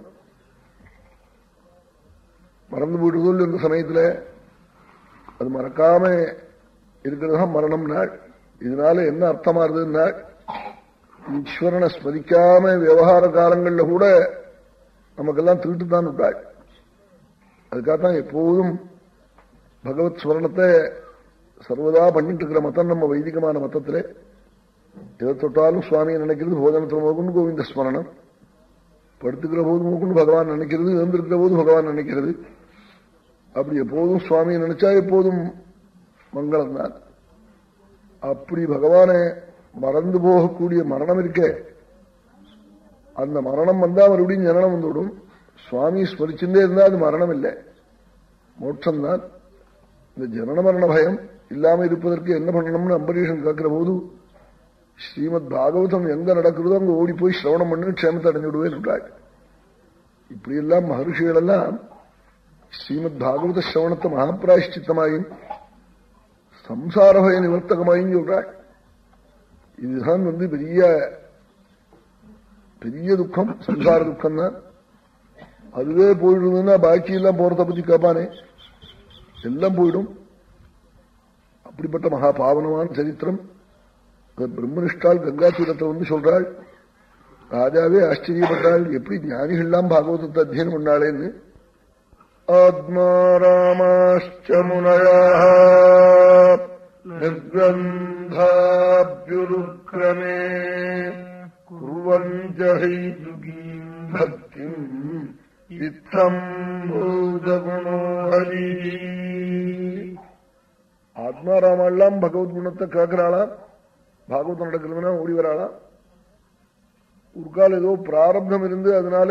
மறந்து போயிடுதல் இந்த சமயத்துல அது மறக்காம இருக்கிறது தான் மரணம் நாள் இதனால என்ன அர்த்தமா இருந்ததுன்னா ஈஸ்வரனை ஸ்மதிக்காம விவகார காலங்கள்ல கூட நமக்கெல்லாம் திருட்டு தான் விட்டாள் அதுக்காகத்தான் எப்போதும் பகவத் ஸ்மரணத்தை சர்வதா பண்ணிட்டு இருக்கிற மதம் நம்ம வைதிகமான மதத்துல எதை தொட்டாலும் சுவாமியை நினைக்கிறது போதனத்தில் மோகுன்னு கோவிந்த ஸ்மரணம் படுத்துக்கிற போது மோகுன்னு பகவான் நினைக்கிறது எழுந்திருக்கிற போது பகவான் நினைக்கிறது அப்படி எப்போதும் சுவாமியை நினைச்சா எப்போதும் மங்களம் தான் அப்படி பகவானை மறந்து போகக்கூடிய மரணம் இருக்க அந்த மரணம் வந்தா மறுபடியும் ஜனனம் வந்துவிடும் சுவாமி ஸ்மரிச்சுட்டே இருந்தா அது மரணம் இல்லை மோட்சம்தான் இந்த ஜனன மரண பயம் இல்லாம இருப்பதற்கு என்ன பண்ணணும்னு அம்பரீஷன் கேட்கிற போது ஸ்ரீமத் பாகவதம் எங்க நடக்கிறதோ அங்க ஓடி போய் சிரவணம் பண்ணு க்ஷேமத்தை அடைஞ்சு விடுவேன் என்றாள் இப்படி எல்லாம் மகர்ஷிகள் எல்லாம் ஸ்ரீமத் பாகவத சிரவணத்தை மகாபிராயஷ்டித்தமாயும் சம்சார பய நிவர்த்தகமாயும் சொல்றாள் இதுதான் வந்து பெரிய பெரிய துக்கம் சம்சார துக்கம் தான் அதுவே போயிடுதுன்னா பாக்கி எல்லாம் போறத பத்தி கேட்பானே எல்லாம் போயிடும் அப்படிப்பட்ட மகா பாவனமான சரித்திரம் பிரம்மனிஷ்டால் கங்கா தீரத்தை வந்து சொல்றாள் ராஜாவே ஆச்சரியப்பட்டாள் எப்படி ஞானிகள்லாம் பாகவதத்தை அத்தியனம் பண்ணாளேன்னு ஆத்மா ராமாச்ச முனயா நிர்கிரந்தாபியுருக்கிரமே குர்வஞ்சகையுகீம் பக்திம் இத்தம் பூதகுணோ ஹரி ஆத்மாராமெல்லாம் பகவத் குணத்தை கேட்கிறாளாம் பாகவதம் நடக்கிறதுனா ஓடி வராளாம் ஒரு கால ஏதோ பிராரப்தம் இருந்து அதனால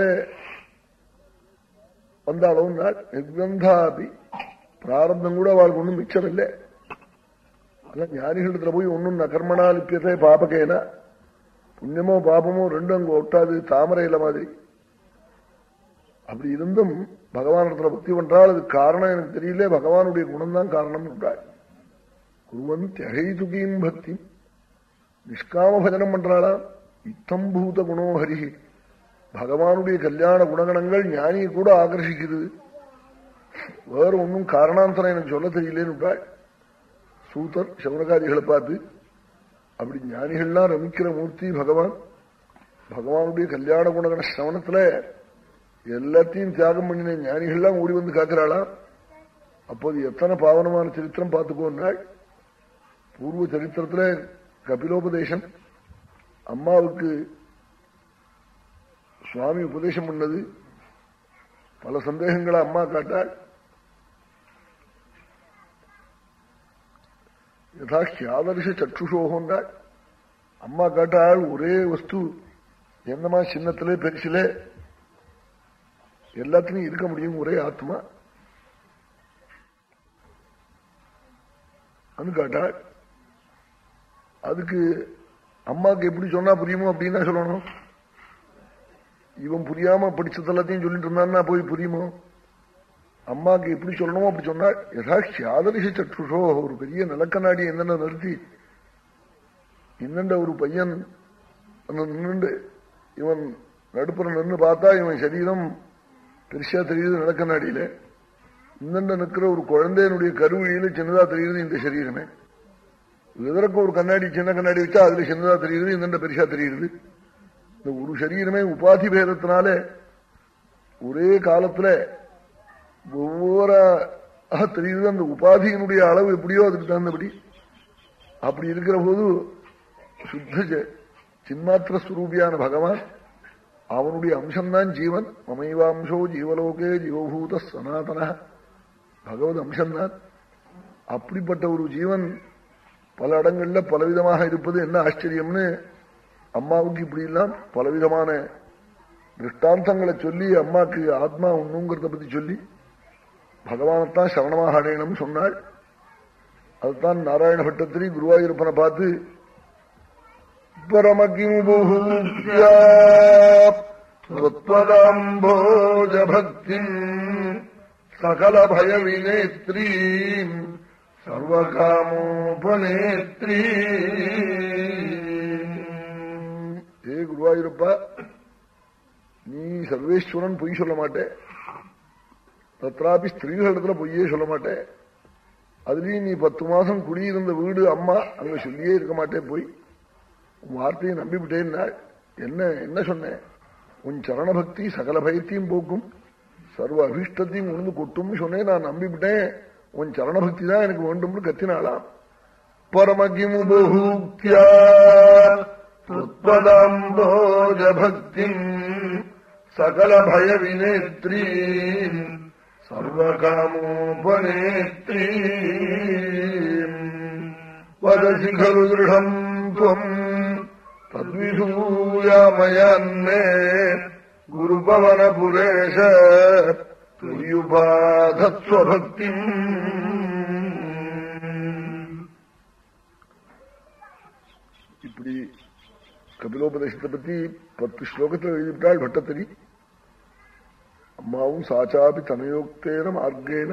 வந்தாலும் நிர்கந்தாபி பிராரப்தம் கூட அவளுக்கு ஒன்றும் மிச்சம் இல்லை அதான் ஞானிகளிடத்துல போய் ஒன்னும் நகர்மனா லிப்பியத்தை பாபகேனா புண்ணியமோ பாபமோ ரெண்டும் அங்க ஒட்டாது தாமரை இல மாதிரி அப்படி இருந்தும் பகவானிடத்துல பக்தி பண்றால் அது காரணம் எனக்கு தெரியல பகவானுடைய குணம் தான் காரணம் என்றாள் குருவன் திகைதுகியும் பக்தி நிஷ்காம பஜனம் பண்றாளா இத்தம் பூத குணோ ஹரி பகவானுடைய கல்யாண குணகணங்கள் ஞானியை கூட ஆகர்ஷிக்கிறது வேற ஒன்னும் காரணாந்தரம் எனக்கு சொல்ல தெரியலேன்னு சூத்தர் சௌனகாதிகளை பார்த்து அப்படி ஞானிகள்லாம் ரமிக்கிற மூர்த்தி பகவான் பகவானுடைய கல்யாண குணகண சிரவணத்துல எல்லாத்தையும் தியாகம் பண்ணின ஞானிகள்லாம் ஓடி வந்து காக்கிறாளாம் அப்போது எத்தனை பாவனமான சரித்திரம் பார்த்துக்கோன்னாள் பூர்வ சரித்திரத்துல கபிலோபதேசம் அம்மாவுக்கு சுவாமி உபதேசம் பண்ணது பல சந்தேகங்களை அம்மா காட்டாள் யதாட்சியாதர்ஷ சற்றுஷோகோன்றாள் அம்மா காட்டாள் ஒரே வஸ்து என்னமா சின்னத்திலே பெருசிலே எல்லாத்துலயும் இருக்க முடியும் ஒரே ஆத்மா அது காட்டாள் அதுக்கு அம்மாக்கு எப்படி சொன்னா புரியுமோ அப்படின்னு தான் சொல்லணும் இவன் புரியாம படிச்சது எல்லாத்தையும் சொல்லிட்டு இருந்தான்னா போய் புரியுமோ அம்மாக்கு எப்படி சொல்லணுமோ அப்படி சொன்னா யதாட்சி ஆதரிச சற்றுஷோ ஒரு பெரிய நிலக்கண்ணாடி என்னென்ன நிறுத்தி இன்னண்ட ஒரு பையன் நின்று இவன் நடுப்புற நின்று பார்த்தா இவன் சரீரம் பெருசா தெரியுது நிலக்கண்ணாடியில இன்னண்ட நிற்கிற ஒரு குழந்தையனுடைய கருவழியில சின்னதா தெரியுது இந்த சரீரமே எதற்கு ஒரு கண்ணாடி சின்ன கண்ணாடி வச்சா அதுல சின்னதா தெரியுது இந்த பெருசா தெரியுது இந்த ஒரு சரீரமே உபாதி பேதத்தினால ஒரே காலத்துல ஒவ்வொரு தெரியுது அந்த உபாதியினுடைய அளவு எப்படியோ அதுக்கு தகுந்தபடி அப்படி இருக்கிற போது சுத்த சின்மாத்திர ஸ்வரூபியான பகவான் அவனுடைய அம்சம்தான் ஜீவன் மமைவாம்சோ ஜீவலோகே ஜீவபூத சனாதன பகவத் அம்சம்தான் அப்படிப்பட்ட ஒரு ஜீவன் பல இடங்கள்ல பலவிதமாக இருப்பது என்ன ஆச்சரியம்னு அம்மாவுக்கு இப்படி எல்லாம் பலவிதமான திருஷ்டாந்தங்களை சொல்லி அம்மாக்கு ஆத்மா ஒண்ணுங்கிறத பத்தி சொல்லி பகவானத்தான் சரணமாக அடையணும்னு சொன்னாள் அதுதான் நாராயண பட்டத்திரி குருவாயூரப்பனை பார்த்து பரமகிமுபூஜ பக்தி சகல பய வினேத்ரீ சர்வகாமோபநேத்ரீ ஏ குருவாயூரப்பா நீ சர்வேஸ்வரன் பொய் சொல்ல மாட்டே தத்ராபி ஸ்திரீகளிடத்துல பொய்யே சொல்ல மாட்டேன் அதுலயும் நீ பத்து மாசம் குடியிருந்த வீடு அம்மா அங்க சொல்லியே இருக்க மாட்டேன் போய் உன் வார்த்தையை நம்பிவிட்டேன்னா என்ன என்ன சொன்னேன் உன் சரண பக்தி சகல பயத்தையும் போக்கும் சர்வ அபிஷ்டத்தையும் உணர்ந்து கொட்டும் சொன்னேன் நான் நம்பிவிட்டேன் உன் சரண பக்தி தான் எனக்கு வேண்டும்னு கத்தினாலாம் பரமகிமுபூக்தியாம்போஜ பக்தி சகல பய வினேத்ரீ சர்வகாமோபநேத்ரீ வதசி खलु दृढम् त्वम् तद्विधूयामयान्मे गुरुपवनपुरेश तुर्युपाधत्स्वभक्तिम् இப்படி கபிலோபதேசத்தை பத்தி பத்து ஸ்லோகத்தில் எழுதிவிட்டாள் பட்டத்தரி அம்மாவும் சாச்சாபி தனயோக்தேன மார்க்கேன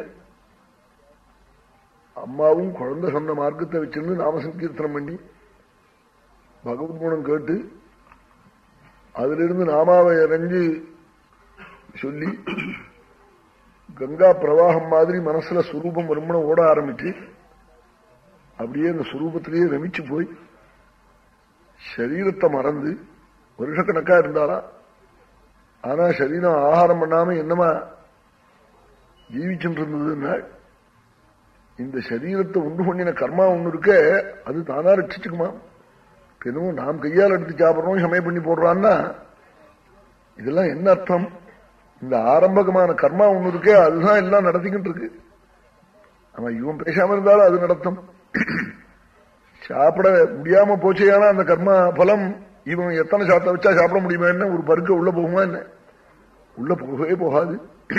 அம்மாவும் குழந்தை சொன்ன மார்க்கத்தை வச்சிருந்து நாம சங்கீர்த்தனம் பண்ணி பகவத் குணம் கேட்டு அதிலிருந்து நாமாவை இறங்கி சொல்லி கங்கா பிரவாகம் மாதிரி மனசுல சுரூபம் வருமணம் ஓட ஆரம்பிச்சு அப்படியே அந்த சுரூபத்திலேயே ரமிச்சு போய் சரீரத்தை மறந்து வருஷக்கணக்கா இருந்தாலாம் ஆனா சரீரம் ஆகாரம் பண்ணாம என்னமா ஜீவிச்சுட்டு இருந்ததுன்னா இந்த சரீரத்தை உண்டு பண்ணின கர்மா ஒண்ணு இருக்க அது தானா ரட்சிச்சுக்குமா பெரும் நாம் கையால் எடுத்து சாப்பிடுறோம் சமயம் பண்ணி போடுறான்னா இதெல்லாம் என்ன அர்த்தம் இந்த ஆரம்பகமான கர்மா ஒண்ணு இருக்கே அதுதான் எல்லாம் நடத்திக்கிட்டு இருக்கு ஆனா இவன் பேசாம இருந்தாலும் அது நடத்தும் சாப்பிட முடியாம போச்சேனா அந்த கர்மா பலம் இவன் எத்தனை சாப்பிட்ட வச்சா சாப்பிட முடியுமா என்ன ஒரு பருக்க உள்ள போகுமா என்ன உள்ள போகவே போகாது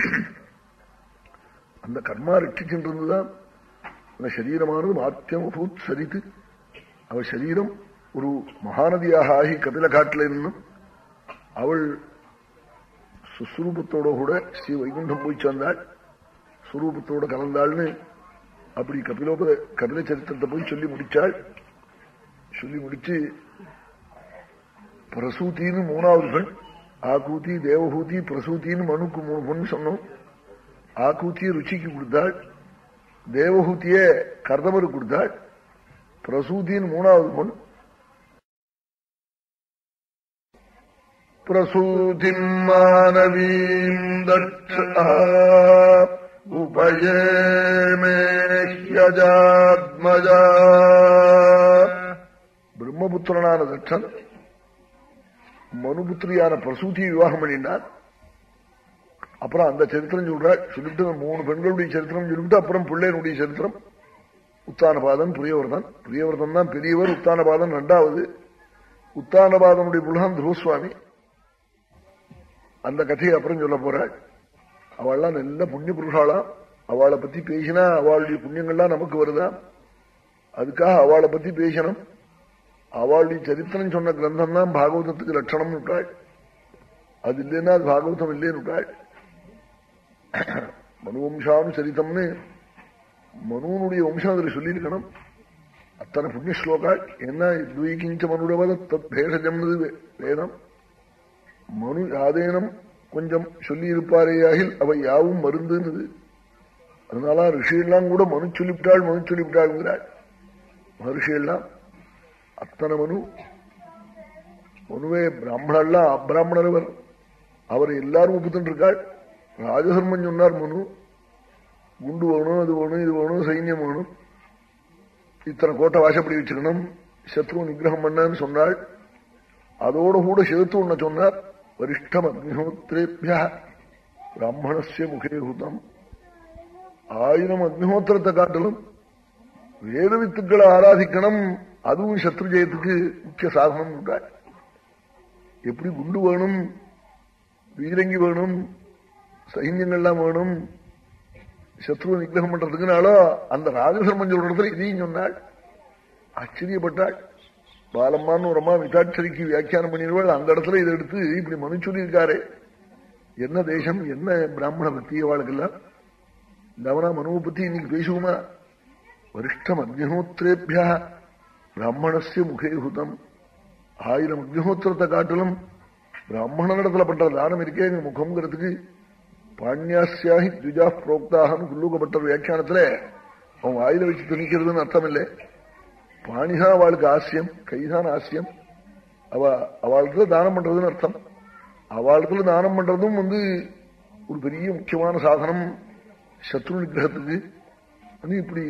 அந்த கர்மா ரட்சிச்சுட்டு இருந்துதான் அந்த சரீரமானது மாத்தியம் பூத் சரித்து அவள் சரீரம் ஒரு மகாநதியாக ஆகி கபில காட்டில இருந்தும் அவள் சுஸ்வரூபத்தோட கூட ஸ்ரீ வைகுண்டம் போய் சேர்ந்தாள் சுரூபத்தோட கலந்தாள்னு அப்படி கபிலோபத கபில சரித்திரத்தை போய் சொல்லி முடிச்சாள் சொல்லி முடிச்சு பிரசூத்தின்னு மூணாவது பெண் ஆக்கூத்தி தேவஹூதி பிரசூத்தின்னு மனுக்கு மூணு பொண்ணு சொன்னோம் ஆக்கூத்திய ருச்சிக்கு கொடுத்தாள் தேவஹூத்திய கர்தவருக்கு கொடுத்தாள் பிரசூத்தின்னு மூணாவது பொண்ணு பிரசூதிம் மானவீம் தட்சா உபயேமேஜாத்மஜா பிரம்மபுத்திரனான தட்சன் மனுபுத்திரியான பிரசூதியை விவாகம் பண்ணினார் அப்புறம் அந்த சரித்திரம் சொல்றாள் சொல்லிட்டு மூணு பெண்களுடைய சரித்திரம் சொல்லிவிட்டு அப்புறம் பிள்ளையனுடைய சரித்திரம் உத்தானபாதன் பிரியவர்தன் பிரியவர்தன் தான் பெரியவர் உத்தானபாதன் ரெண்டாவது உத்தானபாதனுடைய புலகம் துருவசுவாமி அந்த கதையை அப்புறம் சொல்ல போறாள் அவள்லாம் நல்ல புண்ணிய புருஷாளாம் அவளை பத்தி பேசினா அவளுடைய புண்ணியங்கள்லாம் நமக்கு வருதா அதுக்காக அவளை பத்தி பேசணும் அவளுடைய சரித்திரம் சொன்ன கிரந்தம் தான் பாகவதத்துக்கு லட்சணம் விட்டாள் அது இல்லைன்னா அது பாகவதம் இல்லைன்னு விட்டாள் மனுவம்சானு சரித்தம்னு மனுவனுடைய வம்சம் அதில் சொல்லியிருக்கணும் அத்தனை புண்ணிய ஸ்லோகாள் என்ன துவீகிஞ்ச மனுடவத தத் பேஷஜம்னது வேதம் மனு யாதேனம் கொஞ்சம் சொல்லி இருப்பாரேயாகில் அவை யாவும் மருந்துன்னுது அதனால ரிஷியெல்லாம் கூட மனு சொல்லிவிட்டாள் மனு சொல்லிவிட்டாள்ங்கிறாள் மகர்ஷியெல்லாம் அத்தனை மனு மனுவே பிராமணெல்லாம் அப்பிராமணர் அவர் எல்லாரும் ஒப்புத்துட்டு இருக்காள் ராஜதர்மன் சொன்னார் மனு குண்டு வேணும் அது வேணும் இது வேணும் சைன்யம் வேணும் இத்தனை கோட்டை வாசப்படி வச்சுக்கணும் சத்ரு நிகிரகம் பண்ணன்னு சொன்னாள் அதோட கூட சேர்த்து ஒன்ன சொன்னார் வரிஷ்டம் அக்னிஹோத்திரேபியா பிராமணசிய முகேஹுதம் ஆயிரம் அக்னிஹோத்திரத்தை காட்டிலும் வேத வித்துக்களை ஆராதிக்கணும் அதுவும் சத்ரு ஜெயத்துக்கு முக்கிய சாதனம் உண்டாள் எப்படி குண்டு வேணும் வீரங்கி வேணும் சைன்யங்கள்லாம் வேணும் சத்ருவ நிகிரகம் பண்றதுக்குனாலோ அந்த ராஜசர்மன் சொல்ற இடத்துல இதையும் சொன்னாள் ஆச்சரியப்பட்டாள் பாலம்மான்னு ஒரு அம்மா மிதாட்சரிக்கு வியாக்கியானம் பண்ணிடுவாள் அந்த இடத்துல இதை எடுத்து இப்படி மனு சொல்லியிருக்காரு என்ன தேசம் என்ன பிராமண பக்தி வாழ்க்கெல்லாம் தவனா மனுவை பத்தி இன்னைக்கு பேசுவோமா வரிஷ்டம் அக்னிஹோத்திரேபியா பிராமணசிய முகேஹுதம் ஆயிரம் அக்னிஹோத்திரத்தை காட்டிலும் பிராமணனிடத்துல பண்ற தானம் இருக்கே எங்க முகம்ங்கிறதுக்கு பாண்யாசியாகி துஜா புரோக்தாகனு குல்லூகப்பட்ட வியாக்கியானத்துல அவன் வாயில வச்சு திணிக்கிறதுன்னு அர்த்தம் இல்லை பாணிதான் அவளுக்கு ஆசியம் கைதான் ஆசியம் அவ அவளுக்குள்ள தானம் பண்றதுன்னு அர்த்தம் அவளுக்குள்ள தானம் பண்றதும் வந்து ஒரு பெரிய முக்கியமான சாதனம் சத்ரு நிகிரகத்துக்கு வந்து இப்படி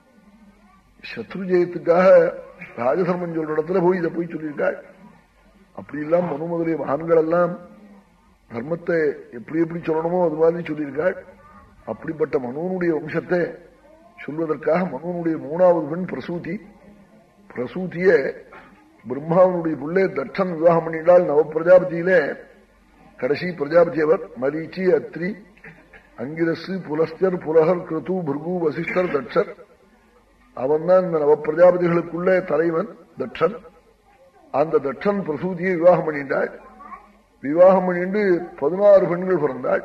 சத்ரு ஜெயத்துக்காக ராஜதர்மன் சொல்ற இடத்துல போய் இதை போய் சொல்லியிருக்காள் அப்படி எல்லாம் மனு முதலிய மகான்கள் எல்லாம் தர்மத்தை எப்படி எப்படி சொல்லணுமோ அது மாதிரி சொல்லியிருக்காள் அப்படிப்பட்ட மனுவனுடைய வம்சத்தை சொல்வதற்காக மனுவனுடைய மூணாவது பெண் பிரசூதி பிரசூதிய பிரம்மாவனுடைய பிள்ளை தட்சன் விவாகம் பண்ணிட்டால் நவ பிரஜாபதியில கடைசி பிரஜாபதி அவர் மரீச்சி அத்ரி அங்கிரசு புலஸ்தர் புலகர் கிருத்து புர்கு வசிஷ்டர் தட்சர் அவன் தான் இந்த நவ பிரஜாபதிகளுக்குள்ள தலைவன் தட்சன் அந்த தட்சன் பிரசூதியை விவாகம் பண்ணிட்டாள் விவாகம் பண்ணிட்டு பதினாறு பெண்கள் பிறந்தாள்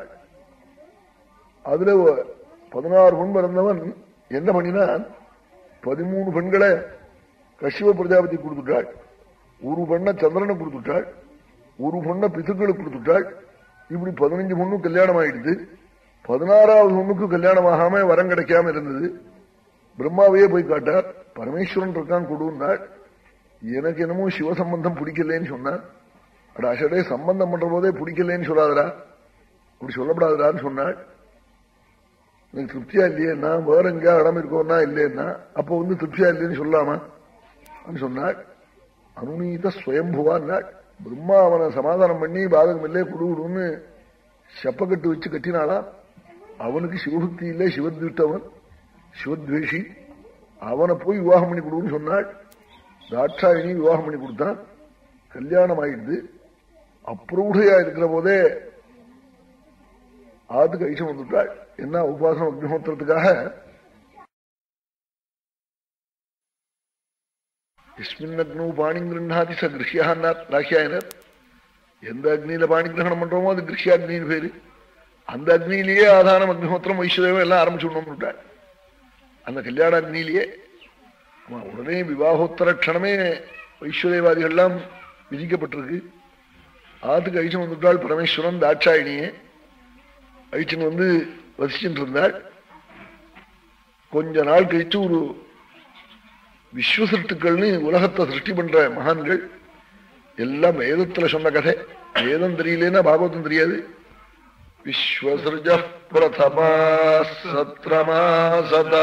அதுல பதினாறு பெண் பிறந்தவன் என்ன பண்ணினான் பதிமூணு பெண்களை கஷ்யப பிரஜாபதி கொடுத்துட்டாள் ஒரு பெண்ணை சந்திரனை கொடுத்துட்டாள் ஒரு பொண்ணை பிசுக்களுக்கு கொடுத்துட்டாள் இப்படி பதினஞ்சு பொண்ணு கல்யாணம் ஆயிடுது பதினாறாவது பொண்ணுக்கு கல்யாணம் ஆகாம வரம் கிடைக்காம இருந்தது பிரம்மாவையே போய் காட்டார் பரமேஸ்வரன் இருக்கான் கொடுன்னாள் எனக்கு என்னமோ சிவ சம்பந்தம் பிடிக்கலன்னு சொன்னான் அட அசடே சம்பந்தம் பண்ற போதே பிடிக்கலன்னு சொல்லாதடா அப்படி சொல்லப்படாதடான்னு சொன்னாள் எனக்கு திருப்தியா இல்லையேன்னா வேற எங்கேயா இடம் இருக்கோன்னா இல்லைன்னா அப்போ வந்து திருப்தியா இல்லைன்னு சொல்லாமா சொன்னாள் அனுநீத ஸ்வயம்புவான்னாள் பிரம்மா அவனை சமாதானம் பண்ணி பாதகம் இல்லே குடுன்னு செப்பக்கட்டு வச்சு கட்டினாளா அவனுக்கு சிவபக்தி இல்லை சிவத்விட்டவன் சிவத்வேஷி அவனை போய் விவாகம் பண்ணி கொடுன்னு சொன்னாள் தாட்சாயினி விவாகம் பண்ணி கொடுத்தான் கல்யாணம் ஆயிடுது அப்ரூடையா இருக்கிற போதே ஆத்துக்கு ஐஷம் வந்துட்டாள் என்ன உபாசனம் அக்னிஹோத்திரத்துக்காக எஸ்மின் பாணி கிருண்ணாதி ச கிருஷ்யான்னார் ராக்கியாயனர் எந்த அக்னியில பாணி கிரகணம் பண்றோமோ அது கிருஷ்யாக்னின்னு பேரு அந்த அக்னியிலேயே ஆதாரம் அக்னிஹோத்திரம் வைஷ்ணதேவம் எல்லாம் ஆரம்பிச்சு விடணும் அந்த கல்யாண அக்னியிலேயே உடனே விவாகோத்தர க்ஷணமே வைஸ்வதேவாதிகள்லாம் விதிக்கப்பட்டிருக்கு ஆத்துக்கு அழிச்சு வந்துட்டாள் பரமேஸ்வரன் தாட்சாயினியே அழிச்சுன்னு வந்து வசிச்சுட்டு இருந்தாள் கொஞ்ச நாள் கழிச்சு ஒரு விஸ்வசிருட்டுக்கள்னு உலகத்தை சிருஷ்டி பண்ற மகான்கள் எல்லாம் வேதத்துல சொன்ன கதை வேதம் தெரியலன்னா பாகவதம் தெரியாது விஸ்வசிருஜ பிரதமா சத்ரமா சதா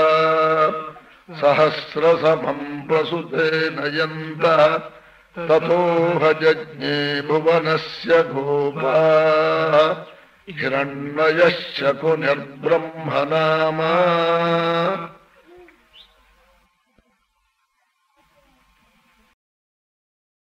சஹசிரசமம் பிரசுதே நயந்த ததோஹஜே புவனஸ்ய கோபா ஹிரண்மயஷ குனிர்பிரம்ம நாமா